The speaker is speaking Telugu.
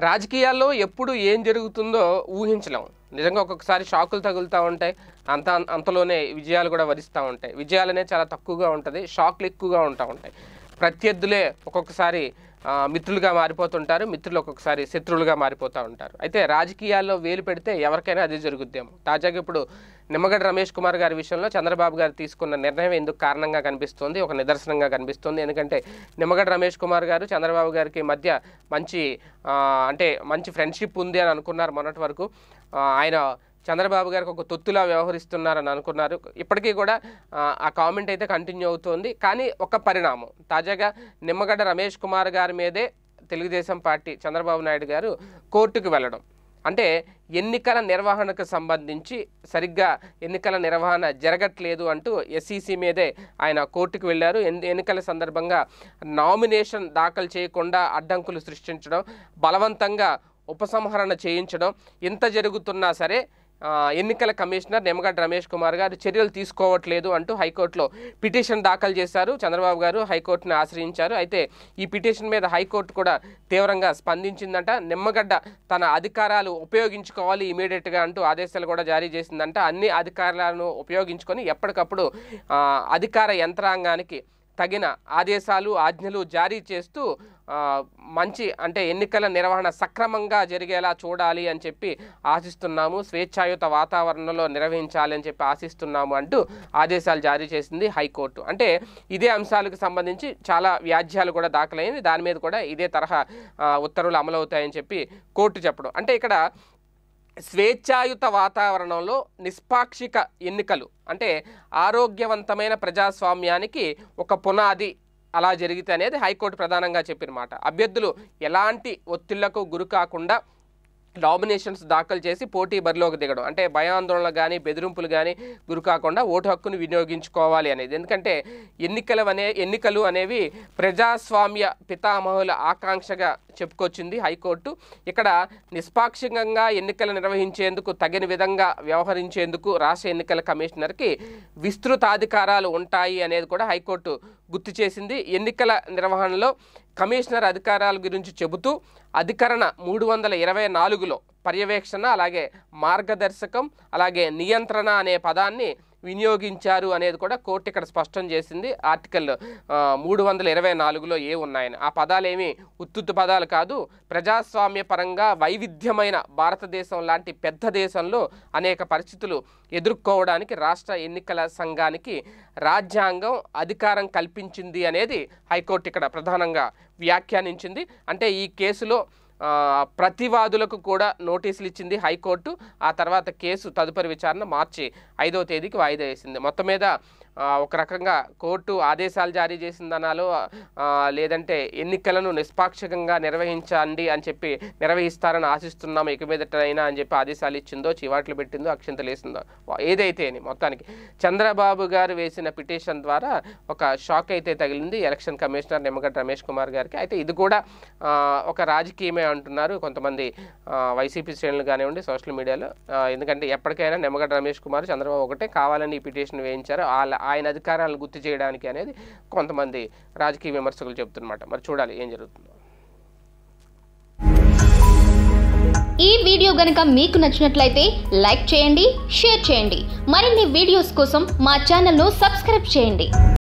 రాజకీయాల్లో ఎప్పుడు ఏం జరుగుతుందో ఊహించలేం నిజంగా ఒక్కొక్కసారి షాకులు తగులుతూ ఉంటాయి అంత అంతలోనే విజయాలు కూడా వరిస్తూ ఉంటాయి విజయాలనే చాలా తక్కువగా ఉంటుంది షాక్లు ఎక్కువగా ఉంటూ ఉంటాయి ప్రత్యర్థులే ఒక్కొక్కసారి ఆ, మిత్రులుగా మారిపోతుంటారు మిత్రులు ఒక్కొక్కసారి శత్రువులుగా మారిపోతూ ఉంటారు అయితే రాజకీయాల్లో వేలు పెడితే ఎవరికైనా అదే జరుగుద్దేమో తాజాగా ఇప్పుడు నిమ్మగడ్డ రమేష్ కుమార్ గారి విషయంలో చంద్రబాబు గారు తీసుకున్న నిర్ణయం ఎందుకు కారణంగా కనిపిస్తుంది ఒక నిదర్శనంగా కనిపిస్తుంది ఎందుకంటే నిమ్మగడ్డ రమేష్ కుమార్ గారు చంద్రబాబు గారికి మధ్య మంచి ఆ, అంటే మంచి ఫ్రెండ్షిప్ ఉంది అని అనుకున్నారు మొన్నటి వరకు ఆ, ఆయన చంద్రబాబు గారికి ఒక తొత్తులా వ్యవహరిస్తున్నారని అనుకున్నారు ఇప్పటికీ కూడా ఆ, ఆ కామెంట్ అయితే కంటిన్యూ అవుతోంది కానీ ఒక పరిణామం తాజాగా నిమ్మగడ్డ రమేష్ కుమార్ గారి మీదే తెలుగుదేశం పార్టీ చంద్రబాబు నాయుడు గారు కోర్టుకు వెళ్ళడం అంటే ఎన్నికల నిర్వహణకు సంబంధించి సరిగ్గా ఎన్నికల నిర్వహణ జరగట్లేదు అంటూ ఎస్ఈసి మీదే ఆయన కోర్టుకు వెళ్ళారు ఎన్- ఎన్నికల సందర్భంగా నామినేషన్ దాఖలు చేయకుండా అడ్డంకులు సృష్టించడం బలవంతంగా ఉపసంహరణ చేయించడం ఇంత జరుగుతున్నా సరే ఆ, ఎన్నికల కమిషనర్ నిమ్మగడ్డ రమేష్ కుమార్ గారు చర్యలు తీసుకోవట్లేదు అంటూ హైకోర్టులో పిటిషన్ దాఖలు చేశారు చంద్రబాబు గారు హైకోర్టును ఆశ్రయించారు అయితే ఈ పిటిషన్ మీద హైకోర్టు కూడా తీవ్రంగా స్పందించిందంట నిమ్మగడ్డ తన అధికారాలు ఉపయోగించుకోవాలి ఇమీడియట్గా అంటూ ఆదేశాలు కూడా జారీ చేసిందంట అన్ని అధికారాలను ఉపయోగించుకొని ఎప్పటికప్పుడు ఆ, అధికార యంత్రాంగానికి తగిన ఆదేశాలు ఆజ్ఞలు జారీ చేస్తూ ఆ, మంచి అంటే ఎన్నికల నిర్వహణ సక్రమంగా జరిగేలా చూడాలి అని చెప్పి ఆశిస్తున్నాము స్వేచ్ఛాయుత వాతావరణంలో నిర్వహించాలి అని చెప్పి ఆశిస్తున్నాము అంటూ ఆదేశాలు జారీ చేసింది హైకోర్టు అంటే ఇదే అంశాలకు సంబంధించి చాలా వ్యాజ్యాలు కూడా దాఖలైంది దాని మీద కూడా ఇదే తరహా ఆ, ఉత్తర్వులు అమలవుతాయని చెప్పి కోర్టు చెప్పడం అంటే ఇక్కడ స్వేచ్ఛాయుత వాతావరణంలో నిష్పాక్షిక ఎన్నికలు అంటే ఆరోగ్యవంతమైన ప్రజాస్వామ్యానికి ఒక పునాది అలా జరిగితే అనేది హైకోర్టు ప్రధానంగా చెప్పిన మాట అభ్యర్థులు ఎలాంటి ఒత్తిళ్లకు గురి కాకుండా నామినేషన్స్ దాఖలు చేసి పోటీ బరిలోకి దిగడం అంటే భయాందోళనలు కానీ బెదిరింపులు కానీ గురి కాకుండా ఓటు హక్కును వినియోగించుకోవాలి అనేది ఎందుకంటే ఎన్నికలు అనే ఎన్నికలు అనేవి ప్రజాస్వామ్య పితామహుల ఆకాంక్షగా చెప్పుకొచ్చింది హైకోర్టు ఇక్కడ నిష్పాక్షికంగా ఎన్నికలు నిర్వహించేందుకు తగిన విధంగా వ్యవహరించేందుకు రాష్ట్ర ఎన్నికల కమిషనర్కి విస్తృతాధికారాలు ఉంటాయి అనేది కూడా హైకోర్టు గుర్తు చేసింది ఎన్నికల నిర్వహణలో కమిషనర్ అధికారాల గురించి చెబుతూ అధికరణ మూడు వందల ఇరవై నాలుగులో పర్యవేక్షణ అలాగే మార్గదర్శకం అలాగే నియంత్రణ అనే పదాన్ని వినియోగించారు అనేది కూడా కోర్టు ఇక్కడ స్పష్టం చేసింది ఆర్టికల్ ఆ, మూడు వందల ఇరవై నాలుగులో ఏ ఉన్నాయని ఆ పదాలేమి ఉత్తుత్తు పదాలు కాదు ప్రజాస్వామ్య పరంగా వైవిధ్యమైన భారతదేశం లాంటి పెద్ద దేశంలో అనేక పరిస్థితులు ఎదుర్కోవడానికి రాష్ట్ర ఎన్నికల సంఘానికి రాజ్యాంగం అధికారం కల్పించింది అనేది హైకోర్టు ఇక్కడ ప్రధానంగా వ్యాఖ్యానించింది అంటే ఈ కేసులో ఆ, ప్రతివాదులకు కూడా నోటీసులు ఇచ్చింది హైకోర్టు ఆ తర్వాత కేసు తదుపరి విచారణ మార్చి ఐదో తేదీకి వాయిదా వేసింది మొత్తం మీద ఆ, ఒక రకంగా కోర్టు ఆదేశాలు జారీ చేసిందనాలో ఆ, లేదంటే ఎన్నికలను నిష్పాక్షికంగా నిర్వహించండి అని చెప్పి నిర్వహిస్తారని ఆశిస్తున్నాం ఇక మీదటైనా అని చెప్పి ఆదేశాలు ఇచ్చిందో చివాట్లు పెట్టిందో అక్షంతలు వేసిందో ఏదైతే అని మొత్తానికి చంద్రబాబు గారు వేసిన పిటిషన్ ద్వారా ఒక షాక్ అయితే తగిలింది ఎలక్షన్ కమిషనర్ నిమ్మగడ్డ రమేష్ కుమార్ గారికి అయితే ఇది కూడా ఆ, ఒక రాజకీయమే అంటున్నారు కొంతమంది ఆ, వైసీపీ శ్రేణులు కానివ్వండి సోషల్ మీడియాలో ఆ, ఎందుకంటే ఎప్పటికైనా నిమ్మగడ్డ రమేష్ కుమార్ చంద్రబాబు ఒకటే కావాలని ఈ పిటిషన్ వేయించారు వాళ్ళ ఆయన అధికారాలను గుర్తు చేయడానికి అనేది కొంతమంది రాజకీయ విమర్శకులు చెబుతున్నమాట మరి చూడాలి ఏం జరుగుతుందో ఈ వీడియో గనుక మీకు నచ్చినట్లయితే లైక్ చేయండి షేర్ చేయండి మరిన్ని వీడియోస్ కోసం మా ఛానల్ను సబ్స్క్రైబ్ చేయండి